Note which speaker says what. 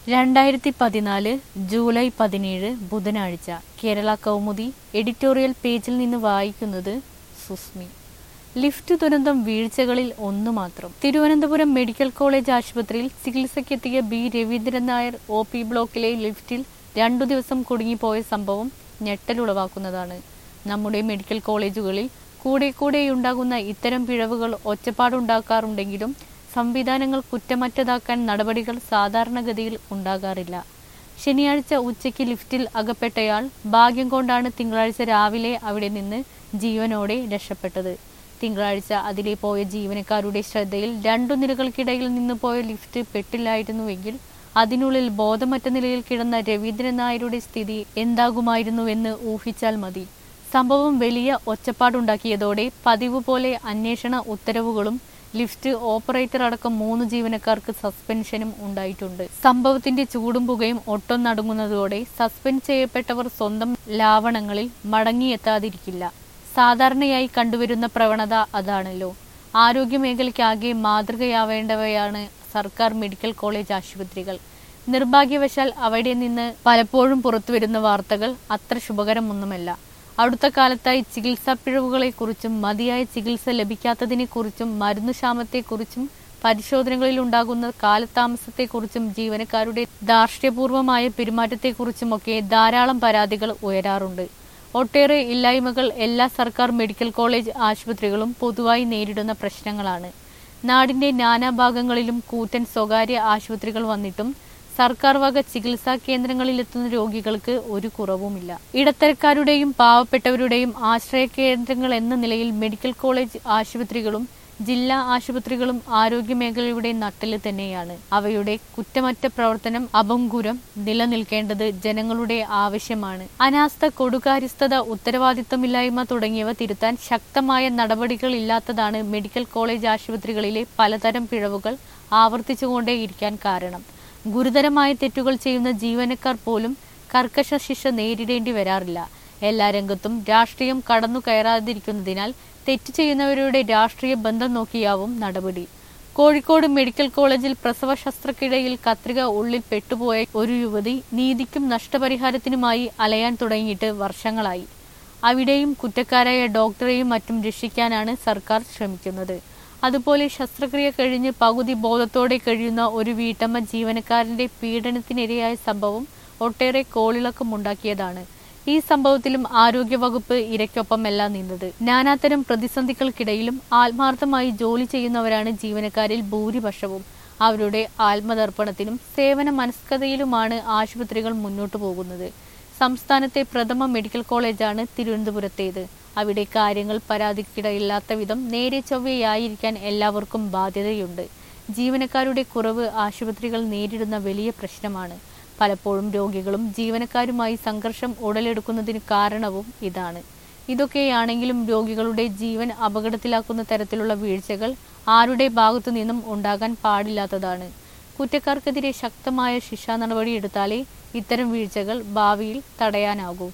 Speaker 1: രണ്ടായിരത്തി പതിനാല് ജൂലൈ പതിനേഴ് ബുധനാഴ്ച കേരള കൗമുദി എഡിറ്റോറിയൽ പേജിൽ നിന്ന് വായിക്കുന്നത് സുസ്മി ലിഫ്റ്റ് ദുരന്തം വീഴ്ചകളിൽ ഒന്നു മാത്രം തിരുവനന്തപുരം മെഡിക്കൽ കോളേജ് ആശുപത്രിയിൽ ചികിത്സയ്ക്കെത്തിയ B Raveendran Nair O P ബ്ലോക്കിലെ ലിഫ്റ്റിൽ രണ്ടു ദിവസം കുടുങ്ങിപ്പോയ സംഭവം ഞെട്ടലുളവാക്കുന്നതാണ് നമ്മുടെ മെഡിക്കൽ കോളേജുകളിൽ കൂടെ കൂടെയുണ്ടാകുന്ന ഇത്തരം പിഴവുകൾ ഒച്ചപ്പാടുണ്ടാക്കാറുണ്ടെങ്കിലും സംവിധാനങ്ങൾ കുറ്റമറ്റതാക്കാൻ നടപടികൾ സാധാരണഗതിയിൽ ഉണ്ടാകാറില്ല ശനിയാഴ്ച ഉച്ചയ്ക്ക് ലിഫ്റ്റിൽ അകപ്പെട്ടയാൾ ഭാഗ്യം കൊണ്ടാണ് തിങ്കളാഴ്ച രാവിലെ അവിടെ നിന്ന് ജീവനോടെ രക്ഷപ്പെട്ടത് തിങ്കളാഴ്ച അതിലെ പോയ ജീവനക്കാരുടെ ശ്രദ്ധയിൽ രണ്ടു നിലകൾക്കിടയിൽ നിന്ന് പോയ ലിഫ്റ്റ് പെട്ടില്ലായിരുന്നുവെങ്കിൽ അതിനുള്ളിൽ ബോധമറ്റ നിലയിൽ കിടന്ന രവീന്ദ്രൻ നായരുടെ സ്ഥിതി എന്താകുമായിരുന്നുവെന്ന് ഊഹിച്ചാൽ മതി സംഭവം വലിയ ഒച്ചപ്പാടുണ്ടാക്കിയതോടെ പതിവ് പോലെ അന്വേഷണ ഉത്തരവുകളും ലിഫ്റ്റ് ഓപ്പറേറ്റർ അടക്കം മൂന്ന് ജീവനക്കാർക്ക് സസ്പെൻഷനും ഉണ്ടായിട്ടുണ്ട് സംഭവത്തിന്റെ ചൂടും പുകയും ഒട്ടൊന്നടങ്ങുന്നതോടെ സസ്പെൻഡ് ചെയ്യപ്പെട്ടവർ സ്വന്തം ലാവണങ്ങളിൽ മടങ്ങിയെത്താതിരിക്കില്ല സാധാരണയായി കണ്ടുവരുന്ന പ്രവണത അതാണല്ലോ ആരോഗ്യമേഖലയ്ക്കാകെ മാതൃകയാവേണ്ടവയാണ് സർക്കാർ മെഡിക്കൽ കോളേജ് ആശുപത്രികൾ നിർഭാഗ്യവശാൽ അവിടെ നിന്ന് പലപ്പോഴും പുറത്തുവരുന്ന വാർത്തകൾ അത്ര ശുഭകരമൊന്നുമല്ല അടുത്ത കാലത്തായി ചികിത്സാ പിഴവുകളെക്കുറിച്ചും മതിയായ ചികിത്സ ലഭിക്കാത്തതിനെക്കുറിച്ചും മരുന്നുക്ഷാമത്തെക്കുറിച്ചും പരിശോധനകളിൽ ഉണ്ടാകുന്ന കാലതാമസത്തെക്കുറിച്ചും ജീവനക്കാരുടെ ധാർഷ്ട്യപൂർവമായ പെരുമാറ്റത്തെക്കുറിച്ചുമൊക്കെ ധാരാളം പരാതികൾ ഉയരാറുണ്ട് ഒട്ടേറെ ഇല്ലായ്മകൾ എല്ലാ സർക്കാർ മെഡിക്കൽ കോളേജ് ആശുപത്രികളും പൊതുവായി നേരിടുന്ന പ്രശ്നങ്ങളാണ് നാടിന്റെ നാനാഭാഗങ്ങളിലും കൂറ്റൻ സ്വകാര്യ ആശുപത്രികൾ വന്നിട്ടും സർക്കാർ വക ചികിത്സാ കേന്ദ്രങ്ങളിലെത്തുന്ന രോഗികൾക്ക് ഒരു കുറവുമില്ല ഇടത്തരക്കാരുടെയും പാവപ്പെട്ടവരുടെയും ആശ്രയ കേന്ദ്രങ്ങൾ എന്ന നിലയിൽ മെഡിക്കൽ കോളേജ് ആശുപത്രികളും ജില്ലാ ആശുപത്രികളും ആരോഗ്യമേഖലയുടെ നട്ടല് തന്നെയാണ് അവയുടെ കുറ്റമറ്റ പ്രവർത്തനം അപങ്കുരം നിലനിൽക്കേണ്ടത് ജനങ്ങളുടെ ആവശ്യമാണ് അനാസ്ഥ കൊടുകാര്യസ്ഥത ഉത്തരവാദിത്തമില്ലായ്മ തുടങ്ങിയവ തിരുത്താൻ ശക്തമായ നടപടികളില്ലാത്തതാണ് മെഡിക്കൽ കോളേജ് ആശുപത്രികളിലെ പലതരം പിഴവുകൾ ആവർത്തിച്ചുകൊണ്ടേയിരിക്കാൻ കാരണം ഗുരുതരമായ തെറ്റുകൾ ചെയ്യുന്ന ജീവനക്കാർ പോലും കർക്കശ ശിക്ഷ നേരിടേണ്ടി വരാറില്ല എല്ലാ രംഗത്തും രാഷ്ട്രീയം കടന്നു കയറാതിരിക്കുന്നതിനാൽ തെറ്റ് ചെയ്യുന്നവരുടെ രാഷ്ട്രീയ ബന്ധം നോക്കിയാവും നടപടി കോഴിക്കോട് മെഡിക്കൽ കോളേജിൽ പ്രസവ ശസ്ത്രക്കിടയിൽ കത്രിക ഉള്ളിൽ പെട്ടുപോയ ഒരു യുവതി നീതിക്കും നഷ്ടപരിഹാരത്തിനുമായി അലയാൻ തുടങ്ങിയിട്ട് വർഷങ്ങളായി അവിടെയും കുറ്റക്കാരായ ഡോക്ടറെയും മറ്റും രക്ഷിക്കാനാണ് സർക്കാർ ശ്രമിക്കുന്നത് അതുപോലെ ശസ്ത്രക്രിയ കഴിഞ്ഞ് പകുതി ബോധത്തോടെ കഴിയുന്ന ഒരു വീട്ടമ്മ ജീവനക്കാരന്റെ പീഡനത്തിനിരയായ സംഭവം ഒട്ടേറെ കോളിളക്കമുണ്ടാക്കിയതാണ് ഈ സംഭവത്തിലും ആരോഗ്യവകുപ്പ് ഇരയ്ക്കൊപ്പമല്ല നിന്നത് നാനാതരം പ്രതിസന്ധികൾക്കിടയിലും ആത്മാർത്ഥമായി ജോലി ചെയ്യുന്നവരാണ് ജീവനക്കാരിൽ ഭൂരിപക്ഷവും അവരുടെ ആത്മതർപ്പണത്തിനും സേവന മനസ്കതയിലുമാണ് ആശുപത്രികൾ മുന്നോട്ടു പോകുന്നത് സംസ്ഥാനത്തെ പ്രഥമ മെഡിക്കൽ കോളേജാണ് തിരുവനന്തപുരത്തേത് അവിടെ കാര്യങ്ങൾ പരാതിക്കിടയില്ലാത്ത വിധം നേരെ ചൊവ്വയായിരിക്കാൻ എല്ലാവർക്കും ബാധ്യതയുണ്ട് ജീവനക്കാരുടെ കുറവ് ആശുപത്രികൾ നേരിടുന്ന വലിയ പ്രശ്നമാണ് പലപ്പോഴും രോഗികളും ജീവനക്കാരുമായി സംഘർഷം ഉടലെടുക്കുന്നതിന് കാരണവും ഇതാണ് ഇതൊക്കെയാണെങ്കിലും രോഗികളുടെ ജീവൻ അപകടത്തിലാക്കുന്ന തരത്തിലുള്ള വീഴ്ചകൾ ആരുടെ ഭാഗത്തു നിന്നും ഉണ്ടാകാൻ പാടില്ലാത്തതാണ് കുറ്റക്കാർക്കെതിരെ ശക്തമായ ശിക്ഷാ നടപടി എടുത്താലേ ഇത്തരം വീഴ്ചകൾ ഭാവിയിൽ തടയാനാകൂ